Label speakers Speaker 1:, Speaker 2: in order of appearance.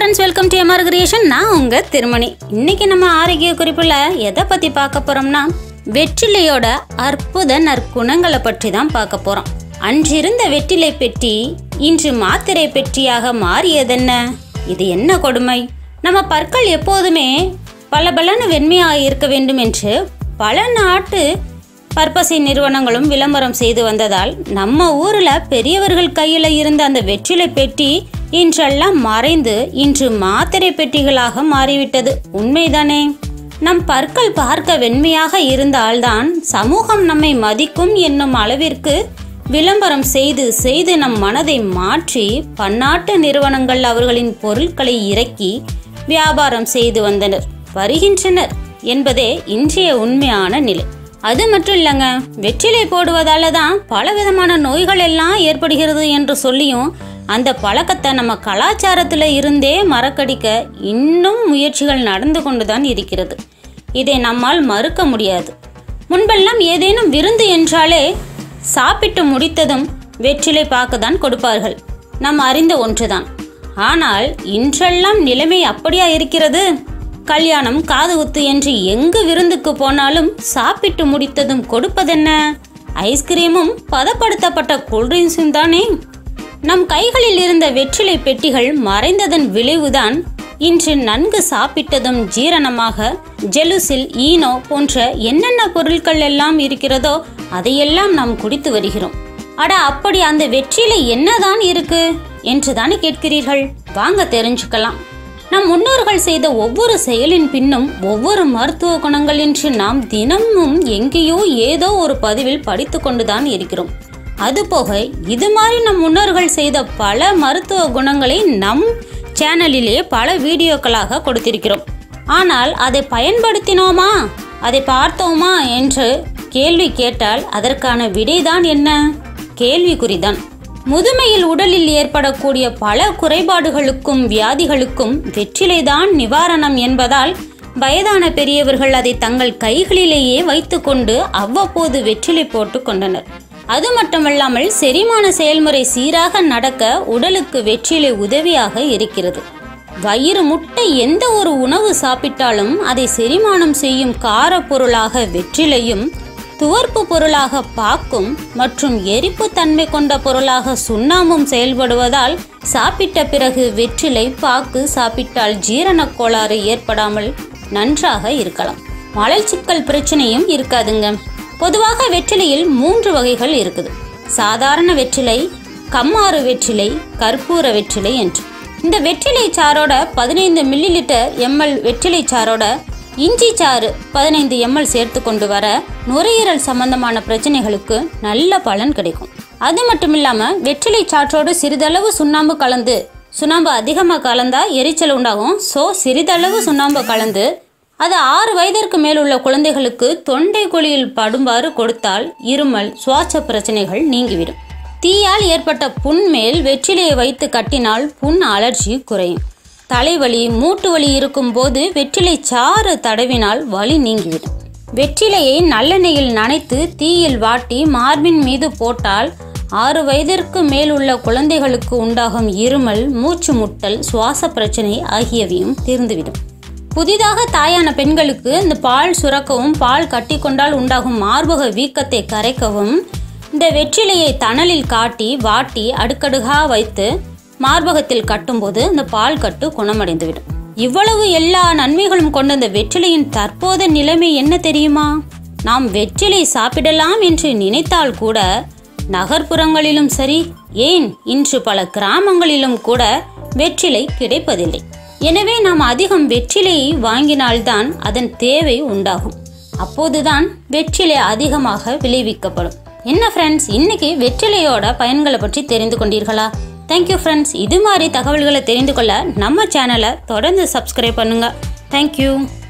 Speaker 1: friends welcome to MR creation நான் உங்க திருமணி இன்னைக்கு நம்ம ஆரோக்கிய குறிப்புல எதை பத்தி பார்க்க போறோம்னா வெற்றிலையோட அற்புத நற்குணங்களை பற்றி தான் பார்க்க போறோம் அன்றிருந்த வெற்றிலை பெட்டி இன்று மாத்திரை பெட்டியாக மாறியதென்ன இது என்ன கொடுமை நம்ம பற்கள் எப்போதுமே பளபளன்னு வெண்மையாக இருக்க வேண்டும் என்று பல நாட்டு பற்பசை நிறுவனங்களும் விளம்பரம் செய்து வந்ததால் நம்ம ஊர்ல பெரியவர்கள் கையில இருந்த அந்த வெற்றிலை பெட்டி இன்றெல்லாம் மறைந்து இன்று மாத்திரை பெட்டிகளாக மாறிவிட்டது உண்மைதானே நம் பற்கள் பார்க்க வெண்மையாக இருந்தால்தான் சமூகம் நம்மை மதிக்கும் என்னும் அளவிற்கு விளம்பரம் செய்து செய்து நம் மனதை மாற்றி பன்னாட்டு நிறுவனங்கள் அவர்களின் பொருட்களை இறக்கி வியாபாரம் செய்து வந்தனர் வருகின்றனர் என்பதே இன்றைய உண்மையான நிலை அது மட்டும் இல்லைங்க வெற்றிலை போடுவதால தான் பல விதமான நோய்கள் எல்லாம் ஏற்படுகிறது என்று சொல்லியும் அந்த பழக்கத்தை நம்ம கலாச்சாரத்தில் இருந்தே மறக்கடிக்க இன்னும் முயற்சிகள் நடந்து கொண்டுதான் இருக்கிறது இதை நம்மால் மறுக்க முடியாது முன்பெல்லாம் ஏதேனும் விருந்து என்றாலே சாப்பிட்டு முடித்ததும் வெற்றிலை பாக்கு தான் கொடுப்பார்கள் நாம் அறிந்த ஒன்றுதான் ஆனால் இன்றெல்லாம் நிலைமை அப்படியா இருக்கிறது கல்யாணம் காதுகுத்து என்று எங்கு விருந்துக்கு போனாலும் சாப்பிட்டு முடித்ததும் கொடுப்பதென்ன ஐஸ்கிரீமும் பதப்படுத்தப்பட்ட கூல்ட்ரிங்ஸும் தானே நம் கைகளில் இருந்த வெற்றிலை பெட்டிகள் மறைந்ததன் விளைவுதான் இன்று நன்கு சாப்பிட்டதும் ஜீரணமாக ஜெலுசில் ஈனோ போன்ற என்னென்ன பொருட்கள் எல்லாம் இருக்கிறதோ அதையெல்லாம் நாம் குடித்து வருகிறோம் அட அப்படி அந்த வெற்றிலை என்னதான் இருக்கு என்று தானே கேட்கிறீர்கள் வாங்க தெரிஞ்சுக்கலாம் நம் முன்னோர்கள் செய்த ஒவ்வொரு செயலின் பின்னும் ஒவ்வொரு மருத்துவ குணங்கள் என்று நாம் தினமும் எங்கேயோ ஏதோ ஒரு பதிவில் படித்து கொண்டுதான் இருக்கிறோம் அதுபோக இது மாதிரி நம் முன்னோர்கள் செய்த பல மருத்துவ குணங்களை நம் சேனலிலே பல வீடியோக்களாக கொடுத்திருக்கிறோம் ஆனால் அதை பயன்படுத்தினோமா அதை பார்த்தோமா என்று கேள்வி கேட்டால் அதற்கான விடைதான் என்ன கேள்விக்குறிதான் முதுமையில் உடலில் ஏற்படக்கூடிய பல குறைபாடுகளுக்கும் வியாதிகளுக்கும் வெற்றிலைதான் நிவாரணம் என்பதால் வயதான பெரியவர்கள் அதை தங்கள் கைகளிலேயே வைத்துக்கொண்டு அவ்வப்போது வெற்றிலை போட்டு கொண்டனர் அது மட்டுமல்லாமல் செரிமான செயல்முறை சீராக நடக்க உடலுக்கு வெற்றிலை உதவியாக இருக்கிறது வயிறு முட்டை எந்த ஒரு உணவு சாப்பிட்டாலும் அதை செரிமானம் செய்யும் காரப்பொருளாக வெற்றிலையும் துவர்ப்பு பொருளாக பாக்கும் மற்றும் எரிப்பு தன்மை கொண்ட பொருளாக சுண்ணாம்பும் செயல்படுவதால் சாப்பிட்ட பிறகு வெற்றிலை பாக்கு சாப்பிட்டால் ஜீரணக் கோளாறு ஏற்படாமல் நன்றாக இருக்கலாம் மலச்சிக்கல் பிரச்சனையும் இருக்காதுங்க பொதுவாக வெற்றிலையில் மூன்று வகைகள் இருக்குது சாதாரண வெற்றிலை கம்மாறு வெற்றிலை கற்பூர வெற்றிலை என்று இந்த வெற்றிலை சாரோட பதினைந்து மில்லி லிட்டர் எம்எல் வெற்றிலை சாரோட இஞ்சி சாறு பதினைந்து எம்எல் சேர்த்து கொண்டு வர நுரையீரல் சம்பந்தமான பிரச்சனைகளுக்கு நல்ல பலன் கிடைக்கும் அது மட்டும் இல்லாமல் வெற்றிலை சாற்றோடு சிறிதளவு சுண்ணாம்பு கலந்து சுண்ணாம்பு அதிகமாக கலந்தா எரிச்சல் உண்டாகும் ஸோ சிறிதளவு சுண்ணாம்பு கலந்து அது ஆறு வயதிற்கு மேல் உள்ள குழந்தைகளுக்கு தொண்டை குழியில் படும்பாறு கொடுத்தால் இருமல் சுவாச பிரச்சனைகள் நீங்கிவிடும் தீயால் ஏற்பட்ட புண் மேல் வெற்றிலையை வைத்து கட்டினால் புண் அலர்ஜி குறையும் தலைவலி மூட்டு வலி இருக்கும்போது வெற்றிலை சாறு தடவினால் வலி நீங்கிவிடும் வெற்றிலையை நல்லெண்ணெயில் நனைத்து தீயில் வாட்டி மார்பின் மீது போட்டால் ஆறு வயதிற்கு மேல் உள்ள குழந்தைகளுக்கு உண்டாகும் இருமல் மூச்சு முட்டல் சுவாச பிரச்சனை ஆகியவையும் தீர்ந்துவிடும் புதிதாக தாயான பெண்களுக்கு இந்த பால் சுரக்கவும் பால் கட்டி கொண்டால் உண்டாகும் மார்பக வீக்கத்தை கரைக்கவும் இந்த வெற்றிலையை தணலில் காட்டி வாட்டி அடுக்கடுகா வைத்து மார்பகத்தில் கட்டும்போது இந்த பால் கட்டு குணமடைந்துவிடும் இவ்வளவு எல்லா நன்மைகளும் கொண்ட இந்த வெற்றிலையின் தற்போத நிலைமை என்ன தெரியுமா நாம் வெற்றிலை சாப்பிடலாம் என்று நினைத்தால் கூட நகர்ப்புறங்களிலும் சரி ஏன் இன்று பல கிராமங்களிலும் கூட வெற்றிலை கிடைப்பதில்லை எனவே நாம் அதிகம் வெற்றிலையை வாங்கினால்தான் அதன் தேவை உண்டாகும் அப்போதுதான் வெற்றிலை அதிகமாக விளைவிக்கப்படும் என்ன ஃப்ரெண்ட்ஸ் இன்னைக்கு வெற்றிலையோட பயன்களை பற்றி தெரிந்து கொண்டீர்களா தேங்க்யூ ஃப்ரெண்ட்ஸ் இது மாதிரி தகவல்களை தெரிந்து கொள்ள நம்ம சேனலை தொடர்ந்து சப்ஸ்கிரைப் பண்ணுங்க தேங்க்யூ